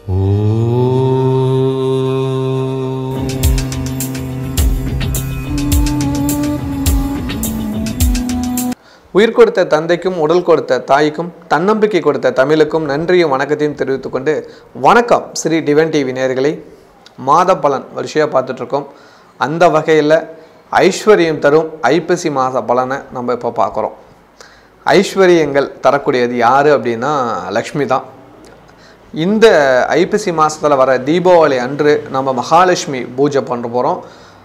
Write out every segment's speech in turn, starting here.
உயிர் கொடுத்த தந்தைக்கும் உடல் கொடுத்த தாய்க்கும் தன்னம்பிக்கை கொடுத்த தமிழுக்கும் நன்றியும் வணக்கத்தையும் தெரிவித்துக் கொண்டு வணக்கம் ஸ்ரீ டிவன் டிவி நேயர்களே மாத பலன் வரிசையாக பார்த்துட்ருக்கோம் அந்த வகையில் ஐஸ்வர்யம் தரும் ஐப்பசி மாத பலனை நம்ம இப்போ பார்க்குறோம் ஐஸ்வர்யங்கள் தரக்கூடியது யார் அப்படின்னா லக்ஷ்மி தான் இந்த ஐப்பசி மாதத்தில் வர தீபாவளி அன்று நம்ம மகாலட்சுமி பூஜை பண்ண போகிறோம்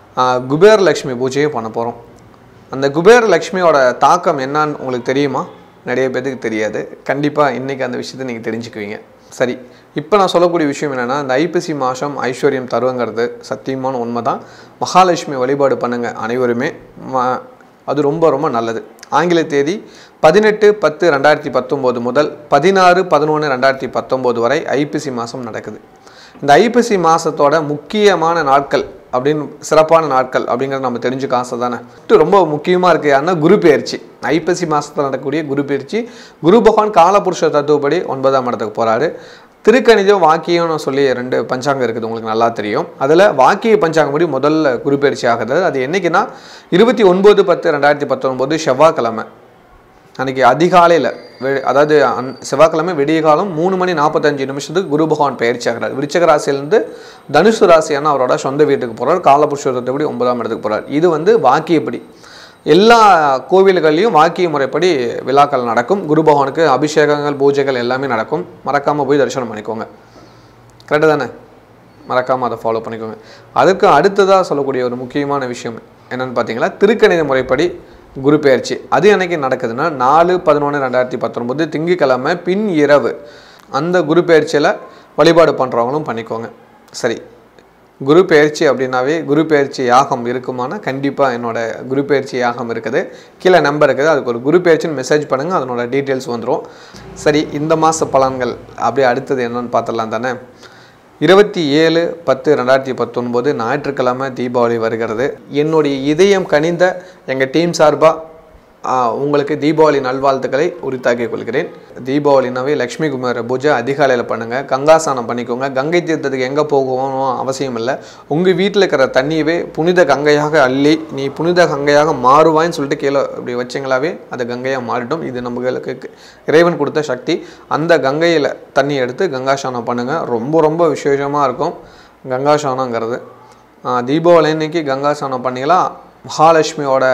குபேர் லக்ஷ்மி பூஜையும் பண்ண போகிறோம் அந்த குபேர லக்ஷ்மியோட தாக்கம் என்னன்னு உங்களுக்கு தெரியுமா நிறைய பேருக்கு தெரியாது கண்டிப்பாக இன்றைக்கி அந்த விஷயத்தை நீங்கள் தெரிஞ்சுக்குவீங்க சரி இப்போ நான் சொல்லக்கூடிய விஷயம் என்னென்னா இந்த ஐப்பசி மாதம் ஐஸ்வர்யம் தருவங்கிறது சத்தியமான உண்மை தான் மகாலட்சுமி வழிபாடு பண்ணுங்க அனைவருமே ம- அது ரொம்ப ரொம்ப நல்லது ஆங்கில தேதி பதினெட்டு பத்து ரெண்டாயிரத்தி பத்தொம்போது முதல் பதினாறு பதினொன்று ரெண்டாயிரத்தி பத்தொம்போது வரை ஐப்பசி மாதம் நடக்குது இந்த ஐப்பசி மாதத்தோட முக்கியமான நாட்கள் அப்படின்னு சிறப்பான நாட்கள் அப்படிங்கிறத நம்ம தெரிஞ்சுக்க ஆசை தானே இது ரொம்ப முக்கியமாக இருக்குது யாருன்னா குரு பெயர்ச்சி ஐப்பசி மாதத்தில் நடக்கக்கூடிய குரு பெயர்ச்சி குரு பகவான் காலபுருஷ தத்துவப்படி ஒன்பதாம் இடத்துக்கு போகிறாரு திருக்கணிதம் வாக்கியம்னு சொல்லி ரெண்டு பஞ்சாங்கம் இருக்குது உங்களுக்கு நல்லா தெரியும் அதில் வாக்கிய பஞ்சாங்கப்படி முதல்ல குரு பயிற்சி ஆகுது அது என்னைக்குன்னா இருபத்தி ஒன்பது பத்து ரெண்டாயிரத்தி பத்தொன்பது செவ்வாய்க்கிழமை அன்றைக்கி அதிகாலையில் வெ அதாவது அன் செவ்வாய்க்கிழமை விடிய காலம் மூணு மணி நாற்பத்தஞ்சு நிமிஷத்துக்கு குரு பகவான் பயிற்சி ஆகிறார் விருச்சக ராசியிலேருந்து தனுசு ராசியான அவரோட சொந்த வீட்டுக்கு போகிறார் காலபுருஷத்தப்படி ஒன்பதாம் இடத்துக்கு போகிறார் இது வந்து வாக்கியப்படி எல்லா கோவில்கள்லையும் வாக்கிய முறைப்படி விழாக்கள் நடக்கும் குரு பகவானுக்கு அபிஷேகங்கள் பூஜைகள் எல்லாமே நடக்கும் மறக்காமல் போய் தரிசனம் பண்ணிக்கோங்க கரெக்டு தானே மறக்காமல் அதை ஃபாலோ பண்ணிக்கோங்க அதுக்கு அடுத்ததாக சொல்லக்கூடிய ஒரு முக்கியமான விஷயம் என்னன்னு பார்த்தீங்கன்னா திருக்கணித முறைப்படி குரு பெயர்ச்சி அது என்னைக்கு நடக்குதுன்னா நாலு பதினொன்று ரெண்டாயிரத்தி பத்தொன்பது திங்கட்கிழமை பின் இரவு அந்த குரு பெயர்ச்சியில் வழிபாடு பண்ணுறவங்களும் பண்ணிக்கோங்க சரி குரு பெயர்ச்சி அப்படின்னாவே குரு பெயர்ச்சி யாகம் இருக்குமானா கண்டிப்பாக என்னோட குரு பெயர்ச்சி யாகம் இருக்குது கீழே நம்பர் இருக்குது அதுக்கு ஒரு குரு பெயர்ச்சின்னு மெசேஜ் பண்ணுங்கள் அதனோட டீட்டெயில்ஸ் வந்துடும் சரி இந்த மாத பலன்கள் அப்படியே அடுத்தது என்னன்னு பார்த்துடலாம் தானே இருபத்தி ஏழு பத்து ரெண்டாயிரத்தி பத்தொன்பது ஞாயிற்றுக்கிழமை தீபாவளி வருகிறது என்னுடைய இதயம் கனிந்த எங்கள் டீம் சார்பாக உங்களுக்கு தீபாவளி நல்வாழ்த்துக்களை உரித்தாக்கிக் கொள்கிறேன் தீபாவளினாவே லக்ஷ்மி குமார பூஜை அதிகாலையில் பண்ணுங்கள் கங்காசானம் பண்ணிக்கோங்க கங்கை தீர்த்தத்துக்கு எங்கே போகணும் அவசியம் இல்லை உங்கள் வீட்டில் இருக்கிற தண்ணியவே புனித கங்கையாக அள்ளி நீ புனித கங்கையாக மாறுவாய்ன்னு சொல்லிட்டு கீழே இப்படி வச்சிங்களாவே அது கங்கையாக மாறிடும் இது நம்மளுக்கு இறைவன் கொடுத்த சக்தி அந்த கங்கையில் தண்ணி எடுத்து கங்காசானம் பண்ணுங்கள் ரொம்ப ரொம்ப விசேஷமாக இருக்கும் கங்காசானங்கிறது ஆஹ் தீபாவளி அன்னைக்கு கங்காசானம் பண்ணிங்களா மகாலட்சுமியோட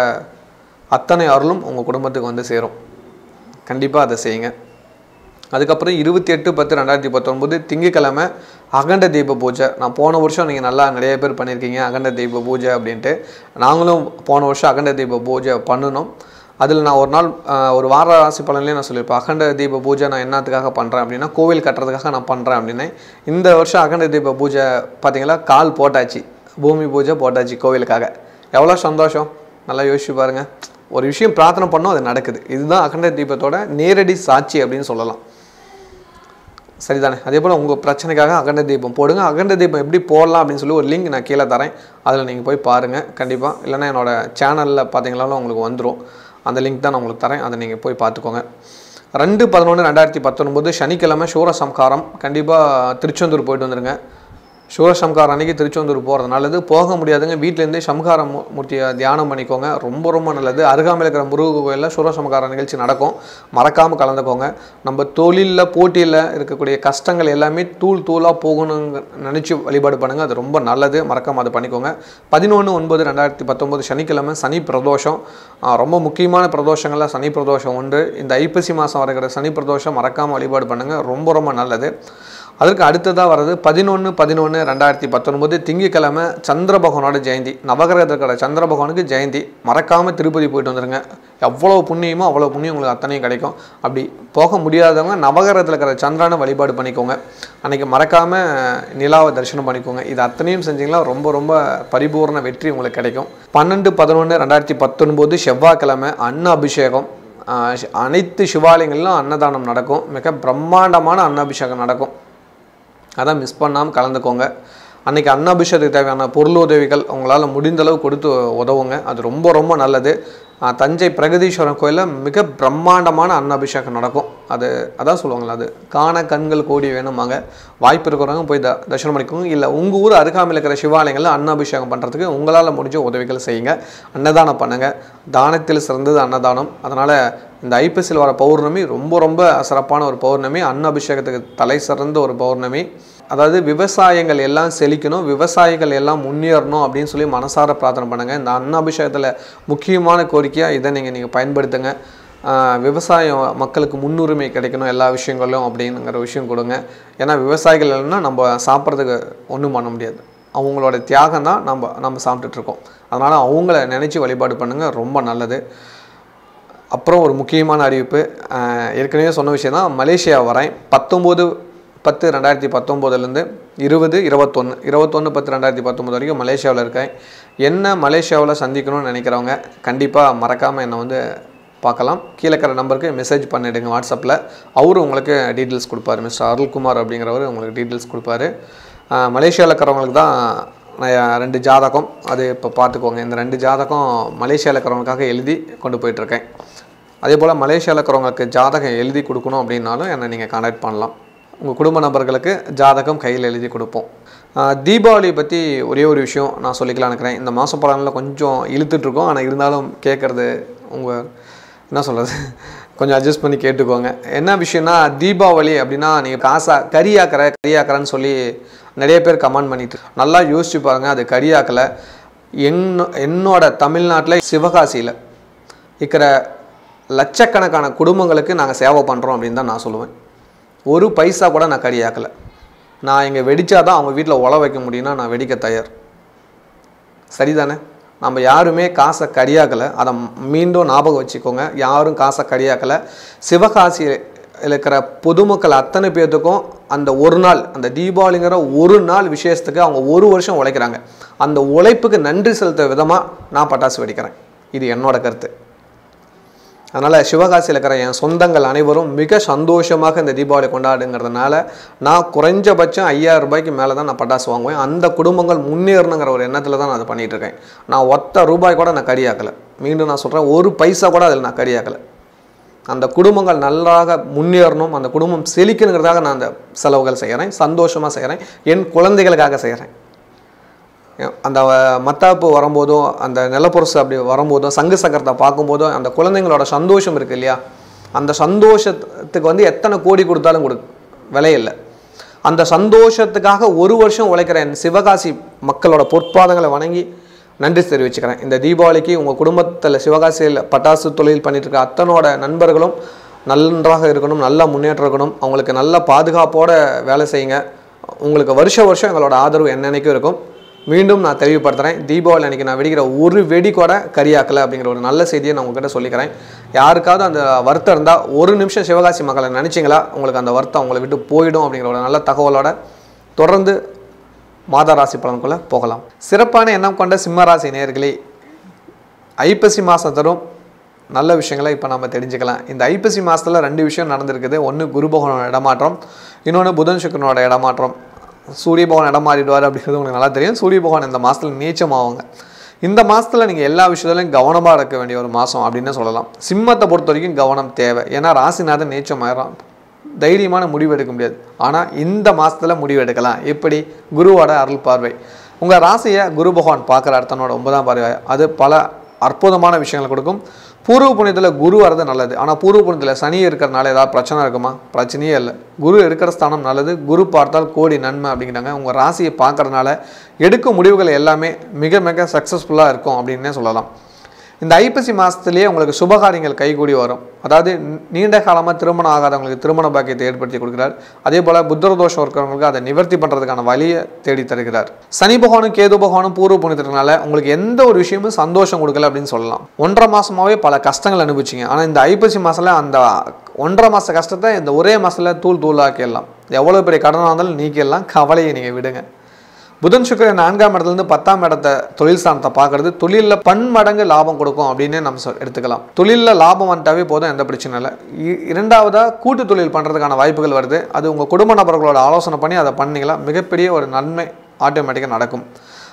அத்தனை அருளும் உங்கள் குடும்பத்துக்கு வந்து சேரும் கண்டிப்பாக அதை செய்யுங்க அதுக்கப்புறம் இருபத்தி எட்டு பத்து ரெண்டாயிரத்தி பத்தொன்பது திங்கக்கிழமை அகண்ட தீப பூஜை நான் போன வருஷம் நீங்கள் நல்லா நிறைய பேர் பண்ணியிருக்கீங்க அகண்ட தீப பூஜை அப்படின்ட்டு நாங்களும் போன வருஷம் அகண்ட தீப பூஜை பண்ணணும் அதில் நான் ஒரு நாள் ஆஹ், ஒரு வார ராசி பலன்லேயே நான் சொல்லியிருப்பேன் அகண்ட தீப பூஜை நான் என்னத்துக்காக பண்ணுறேன் அப்படின்னா கோவில் கட்டுறதுக்காக நான் பண்ணுறேன் அப்படின்னு இந்த வருஷம் அகண்ட தீப பூஜை பார்த்தீங்களா கால் போட்டாச்சு பூமி பூஜை போட்டாச்சு கோவிலுக்காக எவ்வளோ சந்தோஷம் நல்லா யோசிச்சு பாருங்க ஒரு விஷயம் பிரார்த்தனை பண்ணோம் அது நடக்குது இதுதான் அகண்ட தீபத்தோட நேரடி சாட்சி அப்படின்னு சொல்லலாம் சரிதானே அதே போல் உங்கள் பிரச்சனைக்காக அகண்ட தீபம் போடுங்க அகண்ட தீபம் எப்படி போடலாம் அப்படின்னு சொல்லி ஒரு லிங்க் நான் கீழே தரேன் அதில் நீங்கள் போய் பாருங்கள் கண்டிப்பாக இல்லைன்னா என்னோட சேனலில் பார்த்தீங்களாலும் உங்களுக்கு வந்துடும் அந்த லிங்க் தான் நான் உங்களுக்கு தரேன் அதை நீங்கள் போய் பார்த்துக்கோங்க ரெண்டு பதினொன்று ரெண்டாயிரத்தி பத்தொன்பது சனிக்கிழமை சூரசம்காரம் கண்டிப்பாக திருச்செந்தூர் போயிட்டு வந்துருங்க சூரசம்காரம் அன்னைக்கு திருச்செந்தூர் போகிறது நல்லது போக முடியாதுங்க வீட்டிலேருந்தே சம்ஹார மூ- மூர்த்தியை தியானம் பண்ணிக்கோங்க ரொம்ப ரொம்ப நல்லது அருகாமையில் இருக்கிற முருக கோயிலில் சூரசம்கார நிகழ்ச்சி நடக்கும் மறக்காமல் கலந்துக்கோங்க நம்ம தொழிலில் போட்டியில் இருக்கக்கூடிய கஷ்டங்கள் எல்லாமே தூள் தூளாக போகணுங்க நினச்சி வழிபாடு பண்ணுங்கள் அது ரொம்ப நல்லது மறக்காமல் அதை பண்ணிக்கோங்க பதினொன்று ஒன்பது ரெண்டாயிரத்தி பத்தொம்போது சனிக்கிழமை சனி பிரதோஷம் ஆ, ரொம்ப முக்கியமான பிரதோஷங்களில் சனி பிரதோஷம் உண்டு இந்த ஐப்பசி மாதம் வருகிற சனி பிரதோஷம் மறக்காமல் வழிபாடு பண்ணுங்கள் ரொம்ப ரொம்ப நல்லது அதற்கு அடுத்ததாக வர்றது பதினொன்று பதினொன்று ரெண்டாயிரத்தி பத்தொன்பது திங்கட்கிழமை சந்திர பகவானோட ஜெயந்தி நவகிரகத்தில் இருக்கிற சந்திர பகவானுக்கு ஜெயந்தி மறக்காமல் திருப்பதி போயிட்டு வந்துருங்க எவ்வளோ புண்ணியமோ அவ்வளோ புண்ணியம் உங்களுக்கு அத்தனையும் கிடைக்கும் அப்படி போக முடியாதவங்க நவகிரகத்தில் இருக்கிற சந்திரனை வழிபாடு பண்ணிக்கோங்க அன்றைக்கி மறக்காமல் நிலாவை தரிசனம் பண்ணிக்கோங்க இது அத்தனையும் செஞ்சீங்கன்னா ரொம்ப ரொம்ப பரிபூர்ண வெற்றி உங்களுக்கு கிடைக்கும் பன்னெண்டு பதினொன்று ரெண்டாயிரத்தி பத்தொன்பது செவ்வாய்க்கிழமை அன்ன அபிஷேகம் ஆஹ் சி- அனைத்து சிவாலயங்களிலும் அன்னதானம் நடக்கும் மிக பிரம்மாண்டமான அன்னாபிஷேகம் நடக்கும் அதான் மிஸ் பண்ணாமல் கலந்துக்கோங்க அன்றைக்கி அன்னாபிஷேகத்துக்கு தேவையான பொருள் உதவிகள் உங்களால் முடிந்த அளவு கொடுத்து உதவுங்க அது ரொம்ப ரொம்ப நல்லது ஆஹ், தஞ்சை பிரகதீஸ்வரன் கோயிலில் மிக பிரம்மாண்டமான அன்னாபிஷேகம் நடக்கும் அது அதான் சொல்லுவாங்களா அது காண கண்கள் கோடி வேணுமாங்க வாய்ப்பு இருக்கிறவங்க போய் த தரிசனம் பண்ணிக்கோங்க இல்லை உங்கள் ஊர் அருகாமையில் இருக்கிற சிவாலயங்களில் அன்னாபிஷேகம் பண்ணுறதுக்கு உங்களால் முடிஞ்ச உதவிகள் செய்யுங்க அன்னதானம் பண்ணுங்கள் தானத்தில் சிறந்தது அன்னதானம் அதனால் இந்த ஐப்பசியில் வர பௌர்ணமி ரொம்ப ரொம்ப சிறப்பான ஒரு பௌர்ணமி அன்னாபிஷேகத்துக்கு தலை சிறந்த ஒரு பௌர்ணமி அதாவது விவசாயங்கள் எல்லாம் செழிக்கணும் விவசாயிகள் எல்லாம் முன்னேறணும் அப்படின்னு சொல்லி மனசார பிரார்த்தனை பண்ணுங்கள் இந்த அன்னாபிஷேகத்தில் முக்கியமான கோரிக்கையாக இதை நீங்கள் நீங்கள் பயன்படுத்துங்க ஆஹ் விவசாயம் மக்களுக்கு முன்னுரிமை கிடைக்கணும் எல்லா விஷயங்களும் அப்படிங்கிற விஷயம் கொடுங்க ஏன்னா விவசாயிகள் இல்லைன்னா நம்ம சாப்பிட்றதுக்கு ஒன்றும் பண்ண முடியாது அவங்களோட தியாகம் தான் நம்ம நம்ம சாப்பிட்டுட்டு இருக்கோம் அதனால் அவங்கள நினச்சி வழிபாடு பண்ணுங்கள் ரொம்ப நல்லது அப்புறம் ஒரு முக்கியமான அறிவிப்பு ஆஹ் ஏற்கனவே சொன்ன விஷயம் தான் மலேசியா வரேன் பத்தொம்போது பத்து ரெண்டாயிரத்தி பத்தொம்போதுலேருந்து இருபது இருபத்தொன்று இருபத்தொன்று பத்து ரெண்டாயிரத்தி பத்தொம்போது வரைக்கும் மலேசியாவில் இருக்கேன் என்ன மலேசியாவில் சந்திக்கணும்னு நினைக்கிறவங்க கண்டிப்பாக மறக்காமல் என்னை வந்து பார்க்கலாம் கீழே இருக்கிற நம்பருக்கு மெசேஜ் பண்ணிவிடுங்க வாட்ஸ்அப்பில் அவரும் உங்களுக்கு டீட்டெயில்ஸ் கொடுப்பாரு மிஸ்டர் அருள்குமார் அப்படிங்கிறவர் உங்களுக்கு டீட்டெயில்ஸ் கொடுப்பாரு ஆஹ் மலேசியாவில் இருக்கிறவங்களுக்கு தான் நான் ரெண்டு ஜாதகம் அது இப்போ பார்த்துக்கோங்க இந்த ரெண்டு ஜாதகம் மலேசியாவில் இருக்கிறவங்களுக்காக எழுதி கொண்டு போயிட்டுருக்கேன் அதே போல் மலேசியாவில் இருக்கிறவங்களுக்கு ஜாதகம் எழுதி கொடுக்கணும் அப்படின்னாலும் என்னை நீங்கள் கான்டாக்ட் பண்ணலாம் உங்கள் குடும்ப நபர்களுக்கு ஜாதகம் கையில் எழுதி கொடுப்போம் ஆஹ் தீபாவளி பற்றி ஒரே ஒரு விஷயம் நான் சொல்லிக்கலாம்னு இருக்கிறேன் இந்த மாத பலனில் கொஞ்சம் இழுத்துட்ருக்கோம் ஆனால் இருந்தாலும் கேட்குறது உங்கள் என்ன சொல்கிறது கொஞ்சம் அட்ஜஸ்ட் பண்ணி கேட்டுக்கோங்க என்ன விஷயம்னா தீபாவளி அப்படின்னா நீங்கள் காசா கறியாக்கிற கறியாக்கிறன்னு சொல்லி நிறைய பேர் கமெண்ட் பண்ணிட்டு நல்லா யோசிச்சு பாருங்கள் அது கறியாக்கலை என்னோ என்னோட தமிழ்நாட்டில் சிவகாசியில் இருக்கிற லட்சக்கணக்கான குடும்பங்களுக்கு நாங்கள் சேவை பண்ணுறோம் அப்படின்னு தான் நான் சொல்லுவேன் ஒரு பைசா கூட நான் கறியாக்கலை நான் இங்கே வெடிச்சாதான் அவங்க வீட்டில் உழ வைக்க முடியும்னா நான் வெடிக்க தயார் சரிதானே நம்ம யாருமே காசை கரியாக்கலை அதை மீண்டும் ஞாபகம் வச்சுக்கோங்க யாரும் காசை கரியாக்கலை சிவகாசியில் இருக்கிற பொதுமக்கள் அத்தனை பேர்த்துக்கும் அந்த ஒரு நாள் அந்த தீபாவளிங்கிற ஒரு நாள் விசேஷத்துக்கு அவங்க ஒரு வருஷம் உழைக்கிறாங்க அந்த உழைப்புக்கு நன்றி செலுத்த விதமாக நான் பட்டாசு வெடிக்கிறேன் இது என்னோட கருத்து அதனால் சிவகாசியில் இருக்கிற என் சொந்தங்கள் அனைவரும் மிக சந்தோஷமாக இந்த தீபாவளி கொண்டாடுங்கிறதுனால நான் குறைஞ்சபட்சம் ஐயாயிரம் ரூபாய்க்கு மேலே தான் நான் பட்டாசு வாங்குவேன் அந்த குடும்பங்கள் முன்னேறணுங்கிற ஒரு எண்ணத்தில் தான் நான் அதை பண்ணிகிட்டு இருக்கேன் நான் ஒத்த ரூபாய் கூட நான் கரியாக்கலை மீண்டும் நான் சொல்கிறேன் ஒரு பைசா கூட அதில் நான் கரியாக்கலை அந்த குடும்பங்கள் நல்லாக முன்னேறணும் அந்த குடும்பம் செழிக்கணுங்கிறதாக நான் அந்த செலவுகள் செய்கிறேன் சந்தோஷமாக செய்கிறேன் என் குழந்தைகளுக்காக செய்கிறேன் அந்த மத்தாப்பு வரும்போதும் அந்த நிலப்பொருசு அப்படி வரும்போதும் சங்கு சக்கரத்தை பார்க்கும்போதும் அந்த குழந்தைங்களோட சந்தோஷம் இருக்கு இல்லையா அந்த சந்தோஷத்துக்கு வந்து எத்தனை கோடி கொடுத்தாலும் கொடு விலையில்லை அந்த சந்தோஷத்துக்காக ஒரு வருஷம் உழைக்கிற என் சிவகாசி மக்களோட பொற்பாதங்களை வணங்கி நன்றி தெரிவிச்சுக்கிறேன் இந்த தீபாவளிக்கு உங்கள் குடும்பத்தில் சிவகாசியில் பட்டாசு தொழில் பண்ணிட்டு இருக்க அத்தனோட நண்பர்களும் நன்றாக இருக்கணும் நல்லா முன்னேற்றம் இருக்கணும் அவங்களுக்கு நல்ல பாதுகாப்போட வேலை செய்யுங்க உங்களுக்கு வருஷ வருஷம் எங்களோட ஆதரவு என்னென்னைக்கும் இருக்கும் மீண்டும் நான் தெளிவுபடுத்துகிறேன் தீபாவளி அன்றைக்கி நான் வெடிக்கிற ஒரு வெடி கூட கரியாக்கலை அப்படிங்கிற ஒரு நல்ல செய்தியை நான் உங்ககிட்ட சொல்லிக்கிறேன் யாருக்காவது அந்த வருத்தம் இருந்தால் ஒரு நிமிஷம் சிவகாசி மக்களை நினச்சிங்களா உங்களுக்கு அந்த வருத்தம் உங்களை விட்டு போயிடும் அப்படிங்கிற ஒரு நல்ல தகவலோட தொடர்ந்து மாத ராசி பலனுக்குள்ளே போகலாம் சிறப்பான எண்ணம் கொண்ட சிம்ம ராசி நேயர்களே ஐப்பசி மாதம் தரும் நல்ல விஷயங்களை இப்போ நம்ம தெரிஞ்சுக்கலாம் இந்த ஐப்பசி மாதத்தில் ரெண்டு விஷயம் நடந்திருக்குது ஒன்று குரு பகவானோட இடமாற்றம் இன்னொன்று புதன் சுக்கரனோட இடமாற்றம் சூரிய பகவான் இடம் மாறிடுவார் அப்படிங்கிறது உங்களுக்கு நல்லா தெரியும் சூரிய பகவான் இந்த மாதத்தில் நீச்சமாவாங்க இந்த மாதத்தில் நீங்கள் எல்லா விஷயத்துலையும் கவனமாக இருக்க வேண்டிய ஒரு மாதம் அப்படின்னு சொல்லலாம் சிம்மத்தை பொறுத்த வரைக்கும் கவனம் தேவை ஏன்னா ராசிநாதன் நீச்சம் ஆயிரம் தைரியமான முடிவு எடுக்க முடியாது ஆனால் இந்த மாதத்தில் முடிவு எடுக்கலாம் எப்படி குருவோட அருள் பார்வை உங்கள் ராசியை குரு பகவான் பார்க்குற தன்னோட ஒன்பதாம் பார்வை அது பல அற்புதமான விஷயங்களை கொடுக்கும் பூர்வ புண்ணியத்தில் குரு வரது நல்லது ஆனால் பூர்வ புண்ணியத்தில் சனி இருக்கிறனால ஏதாவது பிரச்சனை இருக்குமா பிரச்சனையே இல்லை குரு இருக்கிற ஸ்தானம் நல்லது குரு பார்த்தால் கோடி நன்மை அப்படிங்கிறாங்க உங்கள் ராசியை பார்க்கறதுனால எடுக்கும் முடிவுகள் எல்லாமே மிக மிக சக்ஸஸ்ஃபுல்லாக இருக்கும் அப்படின்னே சொல்லலாம் இந்த ஐப்பசி மாதத்துலேயே உங்களுக்கு சுபகாரியங்கள் கைகூடி வரும் அதாவது நீண்ட காலமாக திருமணம் ஆகாதவங்களுக்கு திருமண பாக்கியத்தை ஏற்படுத்தி கொடுக்கிறார் அதே போல் புத்தர தோஷம் இருக்கிறவங்களுக்கு அதை நிவர்த்தி பண்ணுறதுக்கான வழியை தேடி தருகிறார் சனி பகவானும் கேது பகவானும் பூர்வ புண்ணியத்தினால உங்களுக்கு எந்த ஒரு விஷயமும் சந்தோஷம் கொடுக்கல அப்படின்னு சொல்லலாம் ஒன்றரை மாதமாகவே பல கஷ்டங்கள் அனுபவிச்சிங்க ஆனால் இந்த ஐப்பசி மாதத்தில் அந்த ஒன்றரை மாத கஷ்டத்தை இந்த ஒரே மாதத்தில் தூள் தூளாக்கிடலாம் எவ்வளோ பெரிய கடனாக இருந்தாலும் நீக்கிடலாம் கவலையை நீங்கள் விடுங்க புதன் சுக்கிரன் நான்காம் இடத்துலேருந்து பத்தாம் இடத்த தொழில் ஸ்தானத்தை பார்க்கறது தொழிலில் பன்மடங்கு லாபம் கொடுக்கும் அப்படின்னு நம்ம சொல் எடுத்துக்கலாம் தொழிலில் லாபம் வந்துட்டாவே போதும் எந்த பிரச்சனை இல்லை இ- இரண்டாவதாக கூட்டு தொழில் பண்ணுறதுக்கான வாய்ப்புகள் வருது அது உங்கள் குடும்ப நபர்களோட ஆலோசனை பண்ணி அதை பண்ணீங்களா மிகப்பெரிய ஒரு நன்மை ஆட்டோமேட்டிக்காக நடக்கும்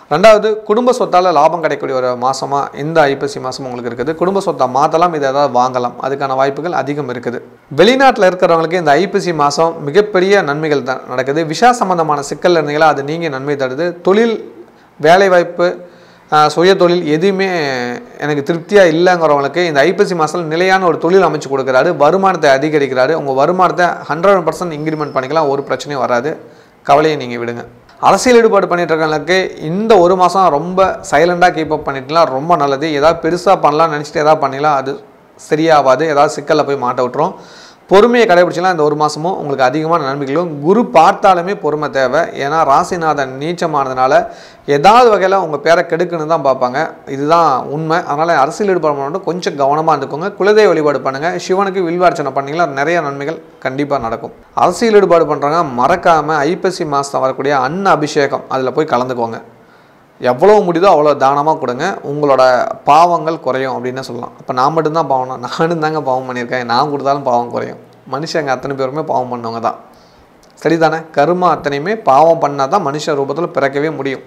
ரெண்டாவது குடும்ப சொத்தால் லாபம் கிடைக்கக்கூடிய ஒரு மாதமாக இந்த ஐப்பசி மாதம் உங்களுக்கு இருக்குது குடும்ப சொத்தை மாற்றலாம் இதை ஏதாவது வாங்கலாம் அதுக்கான வாய்ப்புகள் அதிகம் இருக்குது வெளிநாட்டில் இருக்கிறவங்களுக்கு இந்த ஐப்பசி மாதம் மிகப்பெரிய நன்மைகள் தான் நடக்குது விஷா சம்பந்தமான சிக்கல் இருந்தீங்களா அது நீங்கள் நன்மை தருது தொழில் வேலைவாய்ப்பு ஆஹ், சுய தொழில் எதுவுமே எனக்கு திருப்தியாக இல்லைங்கிறவங்களுக்கு இந்த ஐப்பசி மாதத்தில் நிலையான ஒரு தொழில் அமைச்சு கொடுக்குறாரு வருமானத்தை அதிகரிக்கிறாரு உங்கள் வருமானத்தை ஹண்ட்ரட் பர்சன்ட் இன்க்ரிமெண்ட் பண்ணிக்கலாம் ஒரு பிரச்சனையும் வராது கவலையை நீங்கள் விடுங்க அரசியல் ஈடுபாடு பண்ணிட்டு இருக்கவங்களுக்கு இந்த ஒரு மாதம் ரொம்ப சைலண்டாக கீப் அப் பண்ணிட்டுலாம் ரொம்ப நல்லது ஏதாவது பெருசாக பண்ணலாம்னு நினச்சிட்டு ஏதாவது பண்ணிக்கலாம் அது சரியாகாது ஏதாவது சிக்கலில் போய் மாட்ட விட்டுரும் பொறுமையை கடைபிடிச்சலாம் இந்த ஒரு மாதமும் உங்களுக்கு அதிகமான நன்மைகளும் குரு பார்த்தாலுமே பொறுமை தேவை ஏன்னா ராசிநாதன் நீச்சமானதுனால ஏதாவது வகையில் உங்கள் பேரை கெடுக்குன்னு தான் பார்ப்பாங்க இதுதான் உண்மை அதனால் அரசியல் ஈடுபாடு மட்டும் கொஞ்சம் கவனமாக இருந்துக்கோங்க குலதெய்வ வழிபாடு பண்ணுங்கள் சிவனுக்கு வில்வார்ச்சனை பண்ணீங்களா நிறைய நன்மைகள் கண்டிப்பாக நடக்கும் அரசியல் ஈடுபாடு பண்ணுறவங்க மறக்காமல் ஐப்பசி மாதம் வரக்கூடிய அன்ன அபிஷேகம் அதில் போய் கலந்துக்கோங்க எவ்வளோ முடியுதோ அவ்வளோ தானமாக கொடுங்க உங்களோட பாவங்கள் குறையும் அப்படின்னு சொல்லலாம் அப்போ நான் மட்டும்தான் பாவம் நானும் தாங்க பாவம் பண்ணியிருக்கேன் நான் கொடுத்தாலும் பாவம் குறையும் மனுஷங்க அத்தனை பேருமே பாவம் பண்ணவங்க தான் சரிதானே கருமா அத்தனையுமே பாவம் பண்ணால் தான் மனுஷ ரூபத்தில் பிறக்கவே முடியும்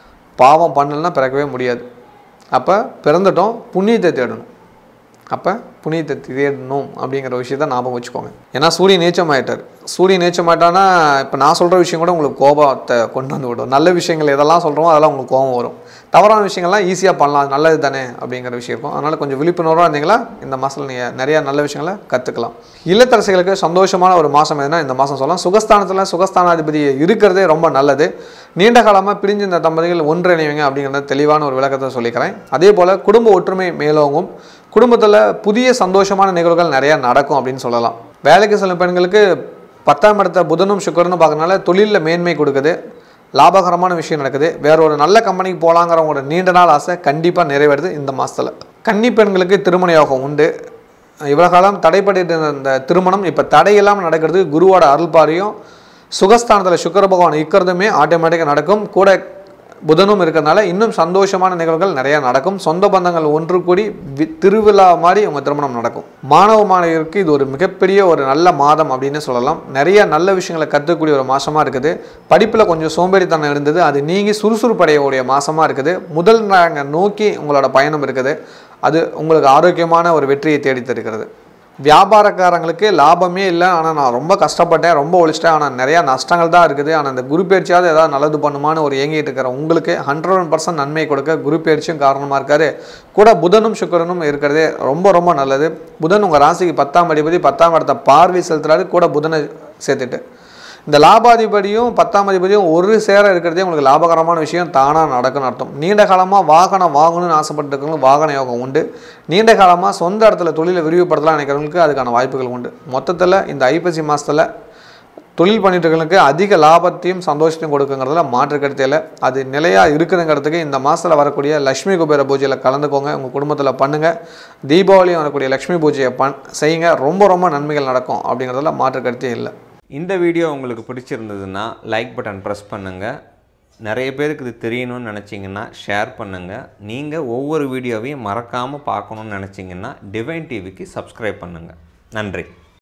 பாவம் பண்ணலைன்னா பிறக்கவே முடியாது அப்போ பிறந்துட்டோம் புண்ணியத்தை தேடணும் அப்போ புண்ணியத்தை தேடணும் அப்படிங்கிற விஷயத்த ஞாபகம் வச்சுக்கோங்க ஏன்னா சூரியன் நீச்சமாயிட்டார் சூரியன் நீச்சமாயிட்டான்னா இப்போ நான் சொல்கிற விஷயம் கூட உங்களுக்கு கோபத்தை கொண்டு வந்து விடும் நல்ல விஷயங்கள் எதெல்லாம் சொல்கிறோமோ அதெல்லாம் உங்களுக்கு கோபம் வரும் தவறான விஷயங்கள்லாம் ஈஸியாக பண்ணலாம் அது நல்லது தானே அப்படிங்கிற விஷயம் இருக்கும் அதனால் கொஞ்சம் விழிப்புணர்வாக இருந்தீங்களா இந்த மாதத்தில் நீங்கள் நிறையா நல்ல விஷயங்களை கற்றுக்கலாம் இல்லத்தரசிகளுக்கு சந்தோஷமான ஒரு மாதம் எதுனா இந்த மாதம் சொல்லலாம் சுகஸ்தானத்தில் சுகஸ்தானாதிபதி இருக்கிறதே ரொம்ப நல்லது நீண்ட காலமாக பிரிஞ்சு இந்த தம்பதிகள் ஒன்றிணைவங்க அப்படிங்கிறத தெளிவான ஒரு விளக்கத்தை சொல்லிக்கிறேன் அதே போல் குடும்ப ஒற்றுமை மேலோங்கும் குடும்பத்தில் புதிய சந்தோஷமான நிகழ்வுகள் நிறையா நடக்கும் அப்படின்னு சொல்லலாம் வேலைக்கு செல்லும் பெண்களுக்கு பத்தாம் இடத்த புதனும் சுக்கரனும் பார்க்கறனால தொழிலில் மேன்மை கொடுக்குது லாபகரமான விஷயம் நடக்குது வேற ஒரு நல்ல கம்பெனிக்கு போகலாங்கிறவங்களோட நீண்ட நாள் ஆசை கண்டிப்பாக நிறைவேறுது இந்த மாதத்தில் கன்னி பெண்களுக்கு திருமண யோகம் உண்டு இவ்வளோ காலம் தடைப்பட்டு இருந்த இந்த திருமணம் இப்போ தடையில்லாமல் நடக்கிறதுக்கு குருவோட அருள்பாரியும் சுகஸ்தானத்தில் சுக்கர பகவான் இருக்கிறதுமே ஆட்டோமேட்டிக்காக நடக்கும் கூட புதனும் இருக்கிறதுனால இன்னும் சந்தோஷமான நிகழ்வுகள் நிறைய நடக்கும் சொந்த பந்தங்கள் ஒன்று கூடி வி- திருவிழா மாதிரி உங்கள் திருமணம் நடக்கும் மாணவ மாணவியருக்கு இது ஒரு மிகப்பெரிய ஒரு நல்ல மாதம் அப்படின்னு சொல்லலாம் நிறைய நல்ல விஷயங்களை கற்றுக்கூடிய ஒரு மாசமா இருக்குது படிப்பில் கொஞ்சம் சோம்பேறித்தனம் இருந்தது அது நீங்கி சுறுசுறுப்படையக்கூடிய மாசமா இருக்குது முதல் ரேங்கை நோக்கி உங்களோட பயணம் இருக்குது அது உங்களுக்கு ஆரோக்கியமான ஒரு வெற்றியை தேடி தருகிறது வியாபாரக்காரங்களுக்கு லாபமே இல்லை ஆனால் நான் ரொம்ப கஷ்டப்பட்டேன் ரொம்ப ஒழிச்சிட்டேன் ஆனால் நிறையா நஷ்டங்கள் தான் இருக்குது ஆனால் இந்த குரு பயிற்சியாவது ஏதாவது நல்லது பண்ணுமான்னு ஒரு ஏங்கிட்டு இருக்கிற உங்களுக்கு ஹண்ட்ரட் பர்சன்ட் நன்மை கொடுக்க குரு பயிற்சியும் காரணமாக இருக்காரு கூட புதனும் சுக்கிரனும் இருக்கிறதே ரொம்ப ரொம்ப நல்லது புதன் உங்கள் ராசிக்கு பத்தாம் அதிபதி பத்தாம் இடத்த பார்வை செலுத்துறாரு கூட புதனை சேர்த்துட்டு இந்த லாபாதிபதியும் பத்தாம் அதிபதியும் ஒரு சேர இருக்கிறதே உங்களுக்கு லாபகரமான விஷயம் தானாக நடக்கும்னு அர்த்தம் நீண்ட காலமாக வாகனம் வாங்கணும்னு ஆசைப்பட்டு இருக்கிறவங்களுக்கு வாகன யோகம் உண்டு நீண்ட காலமாக சொந்த இடத்துல தொழிலை விரிவுபடுத்தலாம் நினைக்கிறவங்களுக்கு அதுக்கான வாய்ப்புகள் உண்டு மொத்தத்தில் இந்த ஐப்பசி மாதத்தில் தொழில் பண்ணிட்டு இருக்கவங்களுக்கு அதிக லாபத்தையும் சந்தோஷத்தையும் கொடுக்குங்கிறதுல மாற்று கருத்தே இல்லை அது நிலையாக இருக்குதுங்கிறதுக்கு இந்த மாதத்தில் வரக்கூடிய லக்ஷ்மி குபேர பூஜையில் கலந்துக்கோங்க உங்கள் குடும்பத்தில் பண்ணுங்கள் தீபாவளியும் வரக்கூடிய லக்ஷ்மி பூஜையை பண் செய்யுங்க ரொம்ப ரொம்ப நன்மைகள் நடக்கும் அப்படிங்கிறதுல மாற்று கருத்தே இல்லை இந்த வீடியோ உங்களுக்கு பிடிச்சிருந்ததுன்னா லைக் பட்டன் ப்ரெஸ் பண்ணுங்கள் நிறைய பேருக்கு இது தெரியணும்னு நினச்சிங்கன்னா ஷேர் பண்ணுங்கள் நீங்கள் ஒவ்வொரு வீடியோவையும் மறக்காமல் பார்க்கணுன்னு நினச்சிங்கன்னா டிவைன் டிவிக்கு சப்ஸ்கிரைப் பண்ணுங்கள் நன்றி